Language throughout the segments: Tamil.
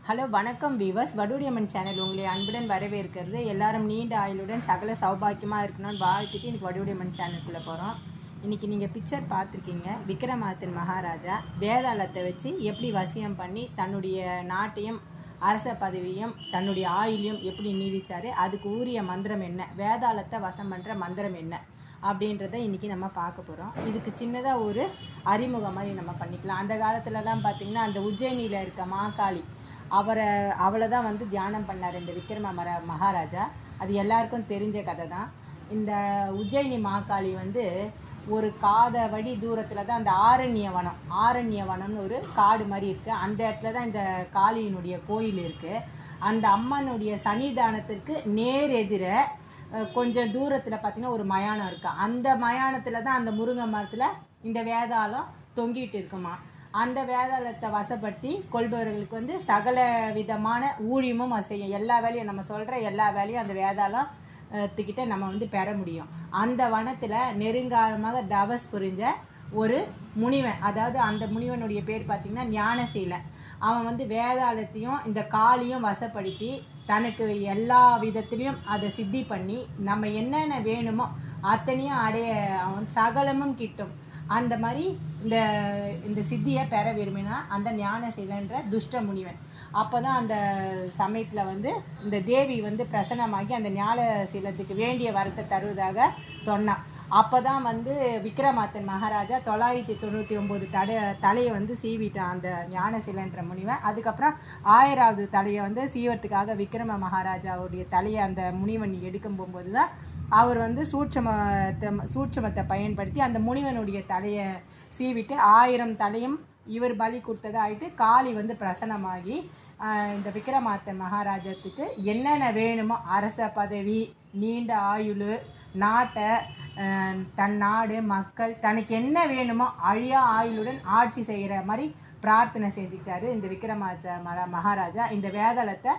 ஹலோ வணக்கம் வீவர்ஸ் வடுடியம்மன் சேனல் உங்களை அன்புடன் வரவேற்கிறது எல்லாரும் நீண்ட ஆயுளுடன் சகல சௌபாக்கியமாக இருக்கணும்னு வாழ்த்துட்டு இன்னைக்கு வடுடியம்மன் சேனலுக்குள்ளே போகிறோம் இன்றைக்கி நீங்கள் பிக்சர் பார்த்துருக்கீங்க விக்ரமாதித்தன் மகாராஜா வேதாளத்தை வச்சு எப்படி வசியம் பண்ணி தன்னுடைய நாட்டையும் அரச பதவியும் தன்னுடைய ஆயுளையும் எப்படி நீடிச்சாரு அதுக்கு உரிய மந்திரம் என்ன வேதாளத்தை வசம் பண்ணுற மந்திரம் என்ன அப்படின்றத இன்றைக்கி நம்ம பார்க்க போகிறோம் இதுக்கு சின்னதாக ஒரு அறிமுகம் மாதிரி நம்ம பண்ணிக்கலாம் அந்த காலத்துலலாம் பார்த்திங்கன்னா அந்த உஜ்ஜயினியில் இருக்க மாகாளி அவரை அவளை தான் வந்து தியானம் பண்ணார் இந்த விக்ரம மர மகாராஜா அது எல்லாருக்கும் தெரிஞ்ச கதை தான் இந்த உஜ்ஜயினி மாகாளி வந்து ஒரு காத வழி தூரத்தில் தான் அந்த ஆரண்ய வனம் ஆரண்ய வனம்னு ஒரு காடு மாதிரி இருக்குது அந்த இடத்துல தான் இந்த காளியினுடைய கோயில் இருக்குது அந்த அம்மனுடைய சன்னிதானத்திற்கு நேர் எதிர அஹ், கொஞ்சம் தூரத்தில் பார்த்தீங்கன்னா ஒரு மயானம் இருக்குது அந்த மயானத்தில் தான் அந்த முருங்கை மரத்தில் இந்த வேதாளம் தொங்கிட்டு இருக்குமா அந்த வேதாளத்தை வசப்படுத்தி கொள்பவர்களுக்கு வந்து சகல விதமான ஊழியமும் அது செய்யும் எல்லா வேலையும் நம்ம சொல்கிற எல்லா வேலையும் அந்த வேதாளம் த்துக்கிட்ட நம்ம வந்து பெற முடியும் அந்த வனத்தில் நெருங்காலமாக தவஸ் புரிஞ்ச ஒரு முனிவன் அதாவது அந்த முனிவனுடைய பேர் பார்த்திங்கன்னா ஞானசீலன் அவன் வந்து வேதாளத்தையும் இந்த காளியும் வசப்படுத்தி தனக்கு எல்லா விதத்துலேயும் அதை சித்தி பண்ணி நம்ம என்னென்ன வேணுமோ அத்தனையும் அடைய அவன் சகலமும் கிட்டும் அந்த மாதிரி இந்த இந்த சித்தியை பெற விரும்பினா அந்த ஞானசீலன்ற துஷ்ட முனிவன் அப்போ தான் அந்த சமயத்தில் வந்து இந்த தேவி வந்து பிரசன்னமாகி அந்த ஞானசீலத்துக்கு வேண்டிய வரத்தை தருவதாக சொன்னான் அப்போ தான் வந்து விக்ரமாத்தன் மகாராஜா தொள்ளாயிரத்தி தொண்ணூற்றி ஒம்பது தடை தலையை வந்து சீவிட்டான் அந்த ஞானசீலன்ற முனிவன் அதுக்கப்புறம் ஆயிராவது தலையை வந்து சீவத்துக்காக விக்ரம மகாராஜாவுடைய தலையை அந்த முனிவன் எடுக்கும் போகும்போது தான் அவர் வந்து சூட்சமத்தை சூட்சமத்தை பயன்படுத்தி அந்த முனிவனுடைய தலையை சீவிட்டு ஆயிரம் தலையும் இவர் பலி கொடுத்ததா ஆயிட்டு காளி வந்து பிரசன்னமாகி ஆஹ், இந்த விக்ரமாத்தன் மகாராஜத்துக்கு என்னென்ன வேணுமோ அரச பதவி நீண்ட ஆயுள் நாட்டை ஆஹ், தன் நாடு மக்கள் தனக்கு என்ன வேணுமோ அழியா ஆயுளுடன் ஆட்சி செய்கிற மாதிரி பிரார்த்தனை செஞ்சுக்கிட்டாரு இந்த விக்ரமாத்த மர மகாராஜா இந்த வேதளத்தை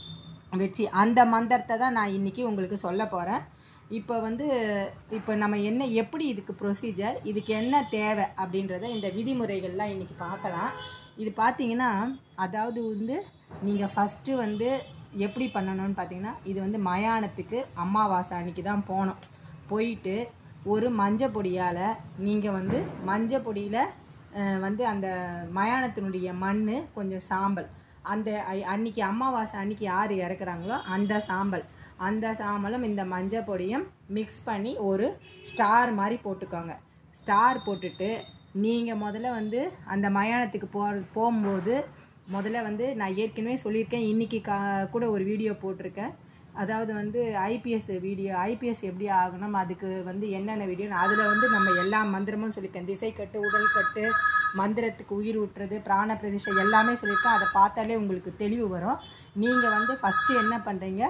வச்சு அந்த மந்திரத்தை தான் நான் இன்றைக்கி உங்களுக்கு சொல்ல போகிறேன் இப்போ வந்து இப்போ நம்ம என்ன எப்படி இதுக்கு ப்ரொசீஜர் இதுக்கு என்ன தேவை அப்படின்றத இந்த விதிமுறைகள்லாம் இன்றைக்கி பார்க்கலாம் இது பார்த்தீங்கன்னா அதாவது வந்து நீங்கள் ஃபஸ்ட்டு வந்து எப்படி பண்ணணும்னு பார்த்தீங்கன்னா இது வந்து மயானத்துக்கு அமாவாசை அன்னைக்கு தான் போகணும் போயிட்டு ஒரு மஞ்சள் பொடியால் நீங்கள் வந்து மஞ்சள் பொடியில் அஹ், வந்து அந்த மயானத்தினுடைய மண் கொஞ்சம் சாம்பல் அந்த ஐ- அன்னைக்கு அமாவாசை அன்னைக்கு யார் இறக்குறாங்களோ அந்த சாம்பல் அந்த சாம்பலும் இந்த மஞ்சள் பொடியும் மிக்ஸ் பண்ணி ஒரு ஸ்டார் மாதிரி போட்டுக்கோங்க ஸ்டார் போட்டுட்டு நீங்கள் முதல்ல வந்து அந்த மயானத்துக்கு போ போகும்போது முதல்ல வந்து நான் ஏற்கனவே சொல்லியிருக்கேன் இன்றைக்கி கா கூட ஒரு வீடியோ போட்டிருக்கேன் அதாவது வந்து ஐபிஎஸ் வீடியோ ஐபிஎஸ் எப்படி ஆகணும் அதுக்கு வந்து என்னென்ன வீடியோ அதில் வந்து நம்ம எல்லா மந்திரமும் சொல்லியிருக்கேன் திசை கட்டு உடல் கட்டு மந்திரத்துக்கு உயிர் ஊட்டுறது பிராண பிரதிஷ்டை எல்லாமே சொல்லியிருக்கேன் அதை பார்த்தாலே உங்களுக்கு தெளிவு வரும் நீங்கள் வந்து ஃபஸ்ட்டு என்ன பண்ணுறீங்க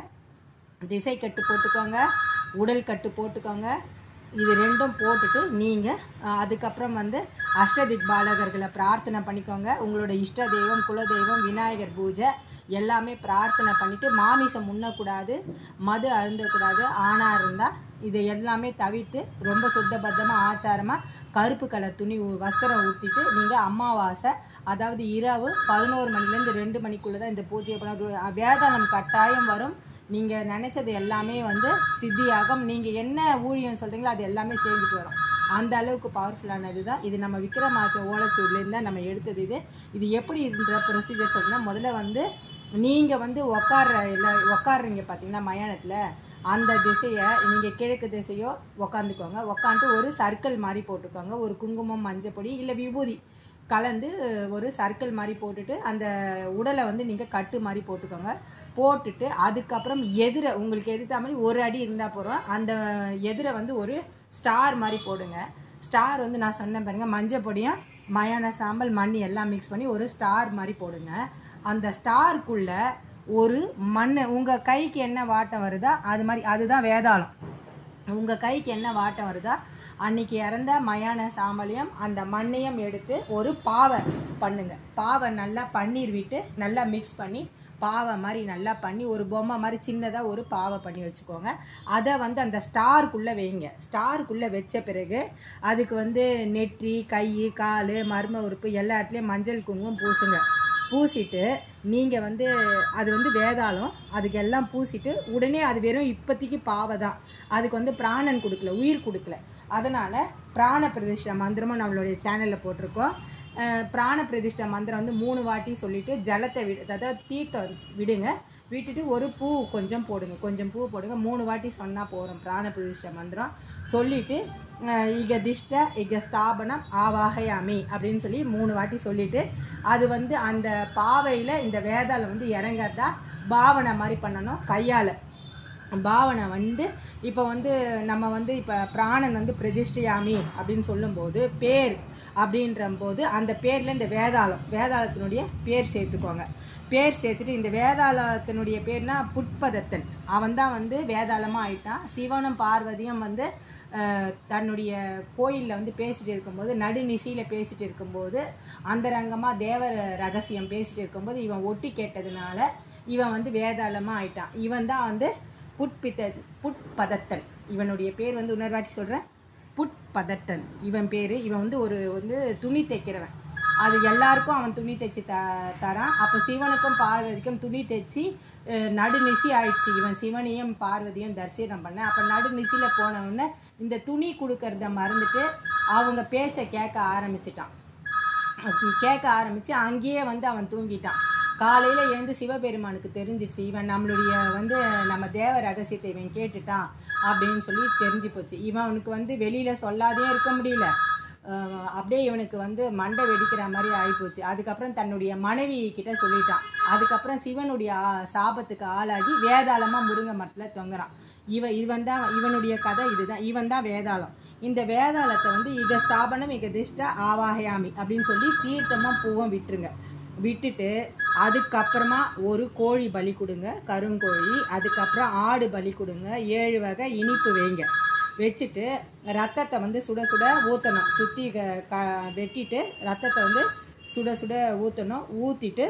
திசை கட்டு போட்டுக்கோங்க உடல் கட்டு போட்டுக்கோங்க இது ரெண்டும் போட்டுட்டு நீங்கள் அதுக்கப்புறம் வந்து அஷ்டதிக் பாலகர்களை பிரார்த்தனை பண்ணிக்கோங்க உங்களோட இஷ்ட தெய்வம் குலதெய்வம் விநாயகர் பூஜை எல்லாமே பிரார்த்தனை பண்ணிவிட்டு மாமிசம் உண்ணக்கூடாது மது அருந்தக்கூடாது ஆணாக இருந்தால் இதை எல்லாமே தவிர்த்து ரொம்ப சுத்தபத்தமாக ஆச்சாரமாக கருப்பு கலர் துணி உ- வஸ்திரம் ஊற்றிட்டு நீங்கள் அமாவாசை அதாவது இரவு பதினோரு மணிலேருந்து ரெண்டு மணிக்குள்ளே தான் இந்த பூஜையை பண்ண வேதாளம் கட்டாயம் வரும் நீங்கள் நினச்சது எல்லாமே வந்து சித்தியாகும் நீங்கள் என்ன ஊழியம் சொல்கிறீங்களோ அது எல்லாமே சேர்ந்துட்டு வரும் அந்த அளவுக்கு பவர்ஃபுல்லானது தான் இது நம்ம விக்ரமாத்த ஓலைச்சூர்லேருந்து தான் நம்ம எடுத்தது இது இது எப்படி இதுன்ற ப்ரொசீஜர் சொன்னால் முதல்ல வந்து நீங்கள் வந்து உக்கார்ற இல்லை உக்காடுறீங்க பார்த்தீங்கன்னா மயானத்தில் அந்த திசையை நீங்கள் கிழக்கு திசையோ உக்காந்துக்கோங்க உக்காந்துட்டு ஒரு சர்க்கிள் மாதிரி போட்டுக்கோங்க ஒரு குங்குமம் மஞ்சள் பொடி இல்லை விபூதி கலந்து ஒரு சர்க்கிள் மாதிரி போட்டுட்டு அந்த உடலை வந்து நீங்கள் கட்டு மாதிரி போட்டுக்கோங்க போட்டுட்டு அதுக்கப்புறம் எதிர உங்களுக்கு எதிர்த்த மாதிரி ஒரு அடி இருந்தால் போகிறோம் அந்த எதிர வந்து ஒரு ஸ்டார் மாதிரி போடுங்க ஸ்டார் வந்து நான் சொன்னேன் பாருங்கள் மஞ்சள் பொடியும் மயான சாம்பல் மண் எல்லாம் மிக்ஸ் பண்ணி ஒரு ஸ்டார் மாதிரி போடுங்க அந்த ஸ்டாருக்குள்ளே ஒரு மண் உங்கள் கைக்கு என்ன வாட்டம் வருதோ அது மாதிரி அதுதான் வேதாளம் உங்கள் கைக்கு என்ன வாட்டம் வருதோ அன்னைக்கு இறந்த மயான சாம்பலையும் அந்த மண்ணையும் எடுத்து ஒரு பாவை பண்ணுங்க பாவை நல்லா பன்னீர் விட்டு நல்லா மிக்ஸ் பண்ணி பாவை மாதிரி நல்லா பண்ணி ஒரு பொம்மை மாதிரி சின்னதாக ஒரு பாவை பண்ணி வச்சுக்கோங்க அதை வந்து அந்த ஸ்டாருக்குள்ளே வைங்க ஸ்டாருக்குள்ளே வச்ச பிறகு அதுக்கு வந்து நெற்றி கை கால் மர்ம உறுப்பு எல்லா இடத்துலையும் மஞ்சள் குங்குமம் பூசுங்க பூசிட்டு நீங்கள் வந்து அது வந்து வேதாளம் அதுக்கு எல்லாம் பூசிட்டு உடனே அது வெறும் இப்போதைக்கு பாவை தான் அதுக்கு வந்து பிராணன் கொடுக்கல உயிர் கொடுக்கல அதனால் பிராண பிரதிஷ்டை மந்திரமும் நம்மளுடைய சேனலில் போட்டிருக்கோம் அஹ் பிராண பிரதிஷ்டை மந்திரம் வந்து மூணு வாட்டி சொல்லிட்டு ஜலத்தை விடு அதாவது தீர்த்தம் விடுங்க விட்டுட்டு ஒரு பூ கொஞ்சம் போடுங்க கொஞ்சம் பூ போடுங்க மூணு வாட்டி சொன்னால் போகிறோம் பிராண பிரதிஷ்டை மந்திரம் சொல்லிட்டு அஹ் இக திஷ்ட இக ஸ்தாபனம் ஆவாகயாமி அப்படின்னு சொல்லி மூணு வாட்டி சொல்லிட்டு அது வந்து அந்த பாவையில் இந்த வேதாளம் வந்து இறங்கறதா பாவனை மாதிரி பண்ணணும் கையால் பாவனை வந்து இப்போ வந்து நம்ம வந்து இப்போ பிராணன் வந்து பிரதிஷ்டையாமி அப்படின்னு சொல்லும்போது பேர் அப்படின்ற போது அந்த பேரில் இந்த வேதாளம் வேதாளத்தினுடைய பேர் சேர்த்துக்கோங்க பேர் சேர்த்துட்டு இந்த வேதாளத்தினுடைய பேர்னா புட்பதத்தன் அவன் தான் வந்து வேதாளமாக ஆயிட்டான் சிவனும் பார்வதியும் வந்து அஹ், தன்னுடைய கோயிலில் வந்து பேசிட்டு இருக்கும்போது நடுநிசையில் பேசிட்டு இருக்கும்போது அந்தரங்கமாக தேவ ரகசியம் பேசிட்டு இருக்கும்போது இவன் ஒட்டி கேட்டதுனால இவன் வந்து வேதாளமாக ஆயிட்டான் இவன் தான் வந்து புட்பித்த புட்பதத்தன் இவனுடைய பேர் வந்து இன்னொரு வாட்டி சொல்கிறேன் புட்பதத்தன் இவன் பேர் இவன் வந்து ஒரு வந்து துணி தைக்கிறவன் அது எல்லாருக்கும் அவன் துணி தைச்சி த தரான் அப்போ சிவனுக்கும் பார்வதிக்கும் துணி தைச்சி அஹ், நடுநிசி ஆயிடுச்சு இவன் சிவனையும் பார்வதியும் தரிசனம் பண்ண அப்போ நடுநிசியில் போன உடனே இந்த துணி கொடுக்கறத மறந்துட்டு அவங்க பேச்சை கேட்க ஆரம்பிச்சிட்டான் அப்படி கேட்க ஆரம்பித்து அங்கேயே வந்து அவன் தூங்கிட்டான் காலையில் எழுந்து சிவபெருமானுக்கு தெரிஞ்சிடுச்சு இவன் நம்மளுடைய வந்து நம்ம தேவ ரகசியத்தை இவன் கேட்டுட்டான் அப்படின்னு சொல்லி தெரிஞ்சு போச்சு இவன் அவனுக்கு வந்து வெளியில் சொல்லாதே இருக்க முடியல அஹ் அப்படியே இவனுக்கு வந்து மண்டை வெடிக்கிற மாதிரி ஆகிப்போச்சு அதுக்கப்புறம் தன்னுடைய மனைவி கிட்ட சொல்லிட்டான் அதுக்கப்புறம் சிவனுடைய ஆ- சாபத்துக்கு ஆளாகி வேதாளமாக முருங்கை மரத்தில் தொங்குறான் இவன் இவன் தான் இவனுடைய கதை இதுதான் இவன் தான் வேதாளம் இந்த வேதாளத்தை வந்து இக ஸ்தாபனம் இக திஷ்ட ஆவாகயாமி அப்படின்னு சொல்லி தீர்த்தமும் பூவும் விட்டுருங்க விட்டுட்டு அதுக்கப்புறமா ஒரு கோழி பலி கொடுங்க கருங்கோழி அதுக்கப்புறம் ஆடு பலி கொடுங்க ஏழு வகை இனிப்பு வைங்க வச்சுட்டு ரத்தத்தை வந்து சுட சுட ஊற்றணும் சுற்றி க க வெட்டிட்டு ரத்தத்தை வந்து சுட சுட ஊற்றணும் ஊற்றிட்டு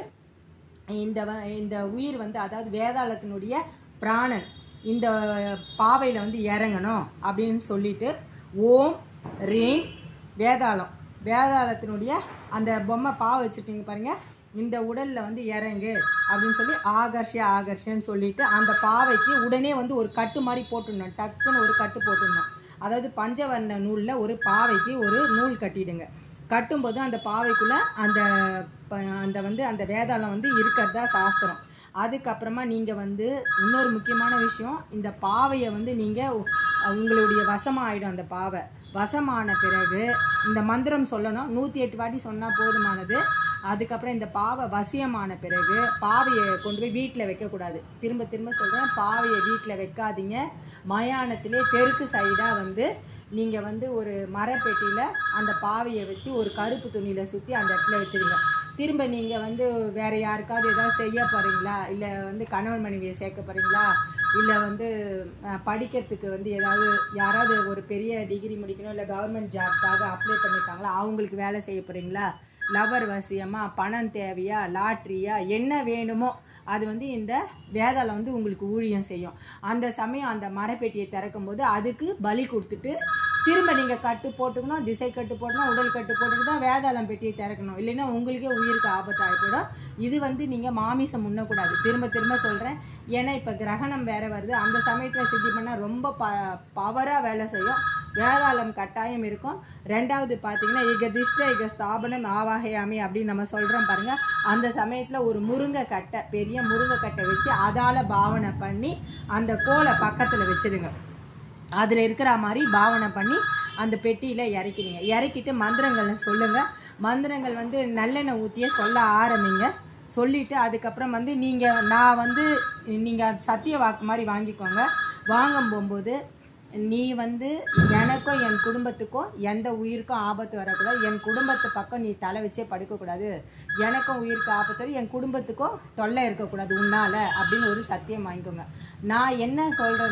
இந்த வ- இந்த உயிர் வந்து அதாவது வேதாளத்தினுடைய பிராணன் இந்த பாவையில் வந்து இறங்கணும் அப்படின்னு சொல்லிட்டு ஓம் ரீம் வேதாளம் வேதாளத்தினுடைய அந்த பொம்மை பாவை வச்சுருக்கீங்க பாருங்க இந்த உடலில் வந்து இறங்கு அப்படின்னு சொல்லி ஆகர்ஷ ஆகர்ஷன்னு சொல்லிட்டு அந்த பாவைக்கு உடனே வந்து ஒரு கட்டு மாதிரி போட்டுடணும் டக்குன்னு ஒரு கட்டு போட்டுடணும் அதாவது பஞ்சவர்ண நூலில் ஒரு பாவைக்கு ஒரு நூல் கட்டிடுங்க கட்டும்போது அந்த பாவைக்குள்ளே அந்த ப- அந்த வந்து அந்த வேதாளம் வந்து இருக்கிறதா சாஸ்திரம் அதுக்கப்புறமா நீங்கள் வந்து இன்னொரு முக்கியமான விஷயம் இந்த பாவையை வந்து நீங்கள் உங்களுடைய வசமாயிடும் அந்த பாவை வசமான பிறகு இந்த மந்திரம் சொல்லணும் நூற்றி எட்டு வாட்டி சொன்னால் போதுமானது அதுக்கப்புறம் இந்த பாவை வசியமான பிறகு பாவையை கொண்டு போய் வீட்டில் வைக்கக்கூடாது திரும்ப திரும்ப சொல்கிறேன் பாவையை வீட்டில் வைக்காதீங்க மயானத்திலே தெற்கு சைடாக வந்து நீங்கள் வந்து ஒரு மரப்பெட்டியில் அந்த பாவையை வச்சு ஒரு கருப்பு துணியில் சுற்றி அந்த இடத்துல வச்சுருங்க திரும்ப நீங்கள் வந்து வேறு யாருக்காவது ஏதாவது செய்ய போகிறீங்களா இல்லை வந்து கணவன் மனைவியை சேர்க்க போகிறீங்களா இல்லை வந்து அஹ், படிக்கிறதுக்கு வந்து ஏதாவது யாராவது ஒரு பெரிய டிகிரி முடிக்கணும் இல்லை கவர்மெண்ட் ஜாப்க்காக அப்ளை பண்ணியிருக்காங்களா அவங்களுக்கு வேலை செய்ய போகிறீங்களா லவர் வசியமா பணம் தேவையா லாட்ரியா என்ன வேணுமோ அது வந்து இந்த வேதாளம் வந்து உங்களுக்கு ஊழியம் செய்யும் அந்த சமயம் அந்த மரப்பெட்டியை திறக்கும் போது அதுக்கு பலி கொடுத்துட்டு திரும்ப நீங்கள் கட்டு போட்டுக்கணும் திசை கட்டு போடணும் உடல் கட்டு போட்டுட்டு தான் வேதாளம் பெட்டியை திறக்கணும் இல்லைன்னா உங்களுக்கே உயிருக்கு ஆபத்து ஆகிப்படும் இது வந்து நீங்கள் மாமிசம் உண்ணக்கூடாது திரும்ப திரும்ப சொல்கிறேன் ஏன்னா இப்போ கிரகணம் வேற வருது அந்த சமயத்தில் சித்தி பண்ணால் ரொம்ப ப பவராக வேலை செய்யும் வேதாளம் கட்டாயம் இருக்கும் ரெண்டாவது பார்த்தீங்கன்னா இக திஷ்ட இக ஸ்தாபனம் ஆவாகையாமி அப்படின்னு நம்ம சொல்கிறோம் பாருங்க அந்த சமயத்தில் ஒரு முருங்கை கட்டை பெரிய முருங்கை கட்டை வச்சு அதால் பாவனை பண்ணி அந்த கோலை பக்கத்தில் வச்சிடுங்க அதில் இருக்கிற மாதிரி பாவனை பண்ணி அந்த பெட்டியில் இறக்கிடுங்க இறக்கிட்டு மந்திரங்களை சொல்லுங்கள் மந்திரங்கள் வந்து நல்லெண்ணெய் ஊற்றியே சொல்ல ஆரம்பிங்க சொல்லிவிட்டு அதுக்கப்புறம் வந்து நீங்கள் நான் வந்து நீங்கள் சத்திய வாக்கு மாதிரி வாங்கிக்கோங்க வாங்கும் போகும்போது நீ வந்து எனக்கும் என் குடும்பத்துக்கும் எந்த உயிருக்கும் ஆபத்து வரக்கூடாது என் குடும்பத்து பக்கம் நீ தலை வச்சே படுக்கக்கூடாது எனக்கும் உயிருக்கு ஆபத்து வரும் என் குடும்பத்துக்கும் தொல்லை இருக்கக்கூடாது உன்னால அப்படின்னு ஒரு சத்தியம் வாங்கிக்கோங்க நான் என்ன சொல்கிறேனோ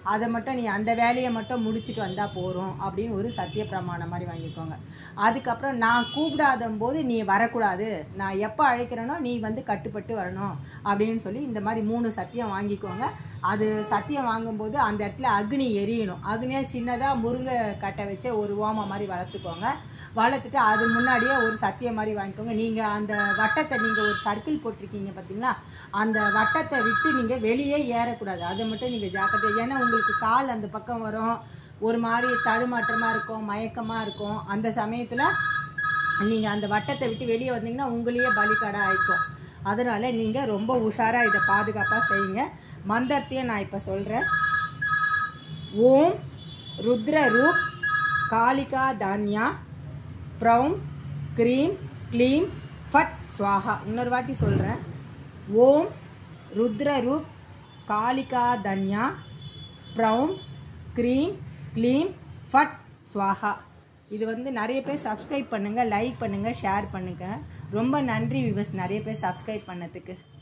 அதை மட்டும் நீ அந்த வேலையை மட்டும் முடிச்சுட்டு வந்தால் போகிறோம் அப்படின்னு ஒரு சத்திய பிரமாணம் மாதிரி வாங்கிக்கோங்க அதுக்கப்புறம் நான் கூப்பிடாத போது நீ வரக்கூடாது நான் எப்போ அழைக்கிறேனோ நீ வந்து கட்டுப்பட்டு வரணும் அப்படின்னு சொல்லி இந்த மாதிரி மூணு சத்தியம் வாங்கிக்கோங்க அது சத்தியம் வாங்கும்போது அந்த இடத்துல அக்னி எரியணும் அக்னியை சின்னதாக முருங்கை கட்டை வச்சு ஒரு ஓமம் மாதிரி வளர்த்துக்கோங்க வளர்த்துட்டு அது முன்னாடியே ஒரு சத்தியம் மாதிரி வாங்கிக்கோங்க நீங்கள் அந்த வட்டத்தை நீங்கள் ஒரு சர்க்கிள் போட்டிருக்கீங்க பார்த்தீங்களா அந்த வட்டத்தை விட்டு நீங்கள் வெளியே ஏறக்கூடாது அதை மட்டும் நீங்கள் ஜாக்கிரதை ஏன்னா உங்களுக்கு கால் அந்த பக்கம் வரும் ஒரு மாதிரி தடுமாற்றமாக இருக்கும் மயக்கமாக இருக்கும் அந்த சமயத்தில் நீங்கள் அந்த வட்டத்தை விட்டு வெளியே வந்தீங்கன்னா உங்களையே பலிக்கடை ஆயிக்கும் அதனால் நீங்கள் ரொம்ப உஷாராக இதை பாதுகாப்பாக செய்யுங்க மந்திரத்தையும் நான் இப்போ சொல்கிறேன் ஓம் ருத்ர ரூப் காளிகா தான்யா ப்ரௌம் க்ரீம் க்ளீம் ஃபட் ஸ்வாஹா இன்னொரு வாட்டி சொல்கிறேன் ஓம் ருத்ர ரூப் காளிகா தன்யா ப்ரௌன் க்ரீம் க்ளீம் ஃபட் ஸ்வாஹா இது வந்து நிறைய பேர் சப்ஸ்கிரைப் பண்ணுங்கள் லைக் பண்ணுங்கள் ஷேர் பண்ணுங்கள் ரொம்ப நன்றி விவஸ் நிறைய பேர் சப்ஸ்கிரைப் பண்ணதுக்கு